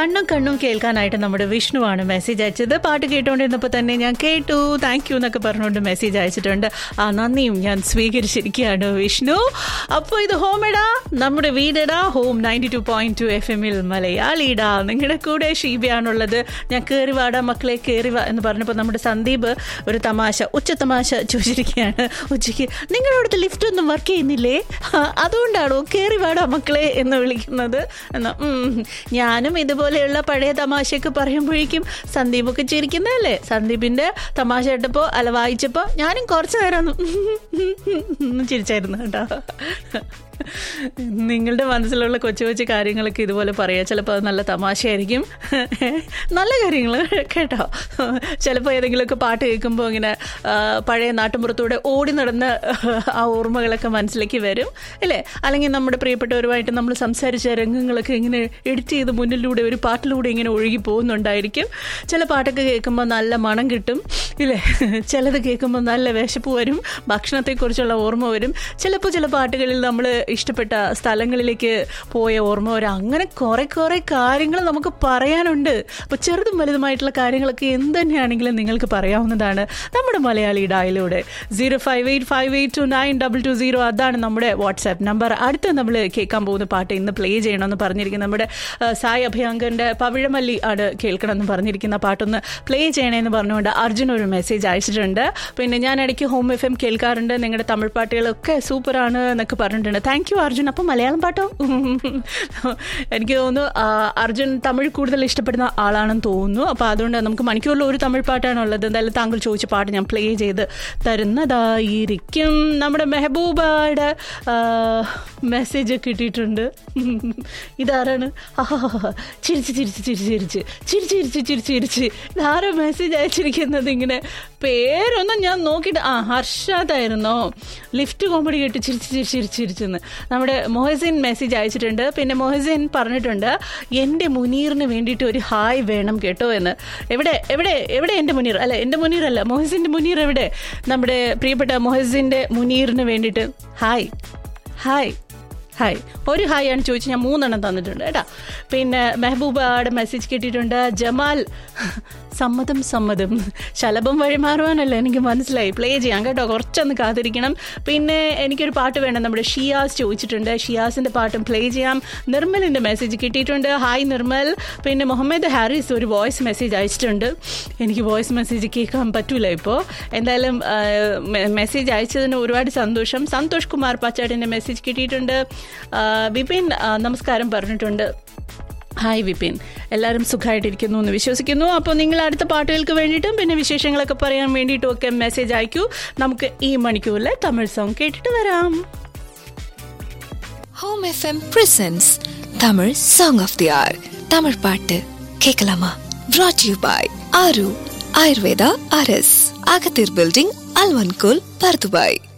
കണ്ണും കണ്ണും കേൾക്കാനായിട്ട് നമ്മുടെ വിഷ്ണുവാണ് മെസ്സേജ് അയച്ചത് പാട്ട് കേട്ടുകൊണ്ടിരുന്നപ്പോൾ തന്നെ ഞാൻ കേട്ടു താങ്ക് യു എന്നൊക്കെ പറഞ്ഞുകൊണ്ട് മെസ്സേജ് അയച്ചിട്ടുണ്ട് ആ നന്ദിയും ഞാൻ സ്വീകരിച്ചിരിക്കുകയാണ് വിഷ്ണു അപ്പോൾ ഇത് ഹോമെടാ നമ്മുടെ വീടെടാ home ninety two point two F എമ്മിൽ മലയാളിടാ നിങ്ങളുടെ കൂടെ ഷീബയാണുള്ളത് ഞാൻ കയറി വാടാ മക്കളെ കയറി വാ എന്ന് പറഞ്ഞപ്പോൾ നമ്മുടെ സന്ദീപ് ഒരു തമാശ ഉച്ച തമാശ ചോദിച്ചിരിക്കുകയാണ് ഉച്ചയ്ക്ക് നിങ്ങളുടെ അവിടുത്തെ ലിഫ്റ്റ് ഒന്നും വർക്ക് ചെയ്യുന്നില്ലേ ആ, അതുകൊണ്ടാണോ കയറി വാടാ മക്കളെ എന്ന് വിളിക്കുന്നത് എന്ന് ഉം. ഞാനും ഇതുപോലെയുള്ള പഴയ തമാശയൊക്കെ പറയുമ്പോഴേക്കും സന്ദീപൊക്കെ ചിരിക്കുന്നതല്ലേ സന്ദീപിന്റെ തമാശ കേട്ടപ്പോൾ അല്ല വായിച്ചപ്പോൾ ഞാനും കുറച്ച് നേരം ഒന്ന് ചിരിച്ചായിരുന്നു കേട്ടോ നിങ്ങളുടെ മനസ്സിലുള്ള കൊച്ചു കൊച്ചു കാര്യങ്ങളൊക്കെ ഇതുപോലെ പറയാം ചിലപ്പോൾ അത് നല്ല തമാശയായിരിക്കും നല്ല കാര്യങ്ങൾ കേട്ടോ ചിലപ്പോൾ ഏതെങ്കിലുമൊക്കെ പാട്ട് കേൾക്കുമ്പോൾ ഇങ്ങനെ ആ, പഴയ നാട്ടുമ്പുറത്തൂടെ ഓടി നടന്ന ആ ഓർമ്മകളൊക്കെ മനസ്സിലേക്ക് വരും അല്ലേ അല്ലെങ്കിൽ നമ്മുടെ പ്രിയപ്പെട്ടവരുമായിട്ട് നമ്മൾ സംസാരിച്ച രംഗങ്ങളൊക്കെ ഇങ്ങനെ എഡിറ്റ് ചെയ്ത് മുന്നിലൂടെ ഒരു പാട്ടിലൂടെ ഇങ്ങനെ ഒഴുകി പോകുന്നുണ്ടായിരിക്കും ചില പാട്ടൊക്കെ കേൾക്കുമ്പോൾ നല്ല മണം കിട്ടും ഇല്ലേ ചിലത് കേൾക്കുമ്പോൾ നല്ല വിശപ്പ് വരും ഭക്ഷണത്തെക്കുറിച്ചുള്ള ഓർമ്മ വരും ചിലപ്പോൾ ചില പാട്ടുകളിൽ നമ്മൾ ഇഷ്ടപ്പെട്ട സ്ഥലങ്ങളിലേക്ക് പോയ ഓർമ്മ വരും അങ്ങനെ കുറെ കുറെ കാര്യങ്ങൾ നമുക്ക് പറയാനുണ്ട് അപ്പോൾ ചെറുതും വലുതുമായിട്ടുള്ള കാര്യങ്ങളൊക്കെ എന്ത് തന്നെയാണെങ്കിലും നിങ്ങൾക്ക് പറയാവുന്നതാണ് നമ്മുടെ മലയാളി ഡായിലൂടെ zero five eight five eight two nine double two zero അതാണ് നമ്മുടെ വാട്സാപ്പ് നമ്പർ അടുത്ത് നമ്മൾ കേൾക്കാൻ പോകുന്ന പാട്ട് ഇന്ന് പ്ലേ ചെയ്യണമെന്ന് പറഞ്ഞിരിക്കുന്ന നമ്മുടെ ആ, സായി അഭയങ്കറിൻ്റെ പവിഴമല്ലി ആണ് കേൾക്കണമെന്ന് പറഞ്ഞിരിക്കുന്ന പാട്ടൊന്ന് പ്ലേ ചെയ്യണമെന്ന് പറഞ്ഞുകൊണ്ട് അർജുൻ ഒരു മെസ്സേജ് അയച്ചിട്ടുണ്ട് പിന്നെ ഞാൻ ഇടയ്ക്ക് ഹോം എഫ് എം കേൾക്കാറുണ്ട് നിങ്ങളുടെ തമിഴ് പാട്ടുകളൊക്കെ സൂപ്പറാണ് എന്നൊക്കെ പറഞ്ഞിട്ടുണ്ട് താങ്ക് യു അർജുൻ അപ്പം മലയാളം പാട്ടോ എനിക്ക് തോന്നുന്നു ആ, അർജുൻ തമിഴ് കൂടുതൽ ഇഷ്ടപ്പെടുന്ന ആളാണെന്ന് തോന്നുന്നു അപ്പോൾ അതുകൊണ്ട് നമുക്ക് മണിക്കൂറിൽ ഒരു തമിഴ് പാട്ടാണ് ഉള്ളത് എന്തായാലും താങ്കൾ ചോദിച്ച പാട്ട് ഞാൻ പ്ലേ ചെയ്ത് തരുന്നതായിരിക്കും നമ്മുടെ മെഹബൂബയുടെ മെസ്സേജ് കിട്ടിയിട്ടുണ്ട് ഇതാരാണ് ആഹാ, ചിരിച്ച് ചിരിച്ച് ചിരിച്ച് ചിരിച്ച് ചിരിച്ച് ചിരിച്ച് ചിരിച്ച് ചിരിച്ച് ഇതാരാ മെസ്സേജ് അയച്ചിരിക്കുന്നത് ഇങ്ങനെ പേരൊന്നും ഞാൻ നോക്കിയിട്ട് ആ ഹർഷാദായിരുന്നോ ലിഫ്റ്റ് കോമഡി കേട്ട് ചിരിച്ച് ചിരിച്ച് ചിരിച്ച് ചിരിച്ചെന്ന് നമ്മുടെ മൊഹസിൻ മെസ്സേജ് അയച്ചിട്ടുണ്ട് പിന്നെ മൊഹസിൻ പറഞ്ഞിട്ടുണ്ട് എൻ്റെ മുനീറിന് വേണ്ടിയിട്ട് ഒരു ഹായ് വേണം കേട്ടോ എന്ന് എവിടെ എവിടെ എവിടെ എൻ്റെ മുനീർ അല്ല എൻ്റെ മുനീർ അല്ല മൊഹസിൻ്റെ മുനീർ എവിടെ നമ്മുടെ പ്രിയപ്പെട്ട മൊഹസിൻ്റെ മുനീറിന് വേണ്ടിയിട്ട് ഹായ് ഹായ് ഹായ് ഒരു ഹായ് ആണ് ചോദിച്ച് ഞാൻ മൂന്നെണ്ണം തന്നിട്ടുണ്ട് കേട്ടോ പിന്നെ മെഹബൂബയുടെ മെസ്സേജ് കിട്ടിയിട്ടുണ്ട് ജമാൽ സമ്മതം സമ്മതം ശലഭം വഴിമാറുവാനല്ല എനിക്ക് മനസ്സിലായി പ്ലേ ചെയ്യാം കേട്ടോ കുറച്ചൊന്ന് കാത്തിരിക്കണം പിന്നെ എനിക്കൊരു പാട്ട് വേണം നമ്മുടെ ഷിയാസ് ചോദിച്ചിട്ടുണ്ട് ഷിയാസിൻ്റെ പാട്ടും പ്ലേ ചെയ്യാം നിർമ്മലിൻ്റെ മെസ്സേജ് കിട്ടിയിട്ടുണ്ട് ഹായ് നിർമ്മൽ പിന്നെ മുഹമ്മദ് ഹാരിസ് ഒരു വോയിസ് മെസ്സേജ് അയച്ചിട്ടുണ്ട് എനിക്ക് വോയിസ് മെസ്സേജ് കേൾക്കാൻ പറ്റൂല ഇപ്പോൾ എന്തായാലും മെസ്സേജ് അയച്ചതിന് ഒരുപാട് സന്തോഷം സന്തോഷ് കുമാർ പാച്ചാട്ടിൻ്റെ മെസ്സേജ് കിട്ടിയിട്ടുണ്ട് ആ, വിപിൻ ആ, നമസ്കാരം പറഞ്ഞിട്ടുണ്ട് ഹായ് വിപിൻ എല്ലാവരും സുഖമായിട്ടിരിക്കുന്നു എന്ന് വിശ്വസിക്കുന്നു അപ്പോൾ നിങ്ങൾ അടുത്ത പാട്ടുകൾക്ക് വേണ്ടിയിട്ടും പിന്നെ വിശേഷങ്ങളൊക്കെ പറയാൻ വേണ്ടിയിട്ടും ഒക്കെ മെസ്സേജ് അയക്കൂ നമുക്ക് ഈ മണിക്കൂറിലെ തമിഴ് സോങ് കേട്ടിട്ട് വരാം home FM presents Tamil song of the hour Tamil பாட்டு கேட்கலாமா brought யூ பாய் ஆரு ஆயுர்வேதா ஆர்எஸ் அகத்தீர் பில்டிங் அல்வன்கோல் பர்துபாய்